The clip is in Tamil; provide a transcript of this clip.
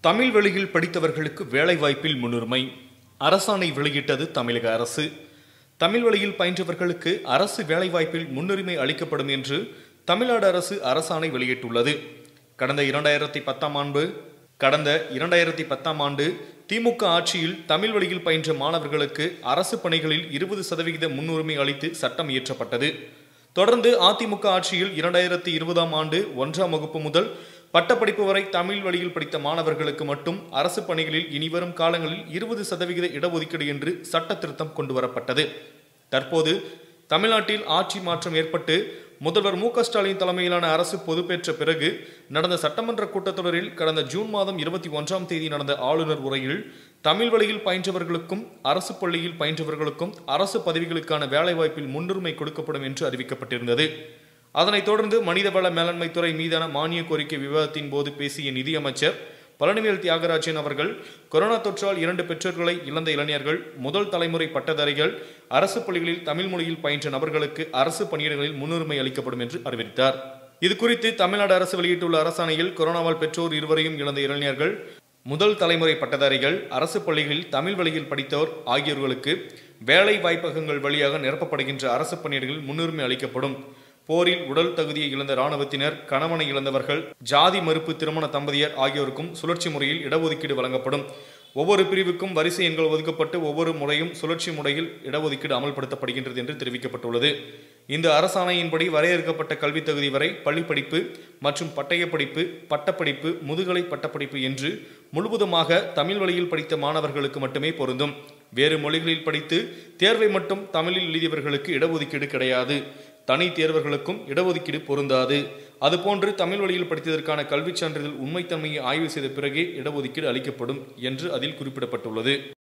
தமிழ் வழியில் படித்தவர்களுக்கு வேலைவாய்ப்பில் முன்னுரிமை அரசாணை வெளியிட்டது தமிழக அரசு தமிழ் வழியில் பயின்றவர்களுக்கு அரசு வேலைவாய்ப்பில் முன்னுரிமை அளிக்கப்படும் என்று தமிழ்நாடு அரசு அரசாணை வெளியிட்டுள்ளது கடந்த இரண்டாயிரத்தி பத்தாம் ஆண்டு கடந்த இரண்டாயிரத்தி பத்தாம் ஆண்டு திமுக ஆட்சியில் தமிழ் வழியில் பயின்ற மாணவர்களுக்கு அரசு பணிகளில் இருபது சதவிகித முன்னுரிமை அளித்து சட்டம் இயற்றப்பட்டது தொடர்ந்து அதிமுக ஆட்சியில் இரண்டாயிரத்தி இருபதாம் ஆண்டு ஒன்றாம் வகுப்பு முதல் பட்டப்படிப்பு வரை தமிழ் வழியில் படித்த மாணவர்களுக்கு மட்டும் அரசு பணிகளில் இனிவரும் காலங்களில் இருபது சதவிகித இடஒதுக்கீடு என்று சட்ட திருத்தம் கொண்டு வரப்பட்டது தற்போது தமிழ்நாட்டில் ஆட்சி மாற்றம் ஏற்பட்டு முதல்வர் மு க ஸ்டாலின் தலைமையிலான அரசு பொறுப்பேற்ற பிறகு நடந்த சட்டமன்ற கூட்டத்தொடரில் கடந்த ஜூன் மாதம் இருபத்தி ஒன்றாம் தேதி நடந்த ஆளுநர் உரையில் தமிழ் வழியில் பயின்றவர்களுக்கும் அரசு பள்ளியில் பயின்றவர்களுக்கும் அரசு பதவிகளுக்கான வேலைவாய்ப்பில் முன்னுரிமை கொடுக்கப்படும் என்று அறிவிக்கப்பட்டிருந்தது அதனைத் தொடர்ந்து மனிதவள மேலாண்மை துறை மீதான மானிய கோரிக்கை விவாதத்தின் போது பேசிய நிதியமைச்சர் பழனிவேல் தியாகராஜன் அவர்கள் கொரோனா தொற்றால் இரண்டு பெற்றோர்களை இழந்த இளைஞர்கள் முதல் தலைமுறை பட்டதாரிகள் அரசு பள்ளிகளில் தமிழ் மொழியில் பயின்ற நபர்களுக்கு அரசு பணியிடங்களில் முன்னுரிமை அளிக்கப்படும் என்று அறிவித்தார் இது குறித்து தமிழ்நாடு அரசு வெளியிட்டுள்ள அரசாணையில் கொரோனாவால் பெற்றோர் இருவரையும் இழந்த இளைஞர்கள் முதல் தலைமுறை பட்டதாரிகள் அரசு பள்ளிகளில் தமிழ் வழியில் படித்தோர் ஆகியோர்களுக்கு வேலை வாய்ப்பகங்கள் வழியாக நிரப்பப்படுகின்ற அரசு பணியிடங்களில் முன்னுரிமை அளிக்கப்படும் போரில் உடல் தகுதியை இழந்த இராணுவத்தினர் கணவனை இழந்தவர்கள் ஜாதி மறுப்பு திருமண தம்பதியர் ஆகியோருக்கும் சுழற்சி முறையில் இடஒதுக்கீடு வழங்கப்படும் ஒவ்வொரு பிரிவுக்கும் வரிசை எண்கள் ஒதுக்கப்பட்டு ஒவ்வொரு முறையும் சுழற்சி முறையில் இடஒதுக்கீடு அமல்படுத்தப்படுகின்றது என்று தெரிவிக்கப்பட்டுள்ளது இந்த அரசாணையின்படி வரையறுக்கப்பட்ட கல்வி தகுதி வரை பள்ளி படிப்பு மற்றும் பட்டய படிப்பு பட்டப்படிப்பு முதுகலை பட்டப்படிப்பு என்று முழுவதுமாக தமிழ் வழியில் படித்த மாணவர்களுக்கு மட்டுமே பொருந்தும் வேறு மொழிகளில் படித்து தேர்வை மட்டும் தமிழில் எழுதியவர்களுக்கு இடஒதுக்கீடு கிடையாது தனி தேர்வர்களுக்கும் இடஒதுக்கீடு பொருந்தாது அதுபோன்று தமிழ் வழியில் படித்ததற்கான கல்விச் சான்றிதழ் உண்மைத்தன்மையை ஆய்வு செய்த பிறகே இடஒதுக்கீடு அளிக்கப்படும் என்று அதில் குறிப்பிடப்பட்டுள்ளது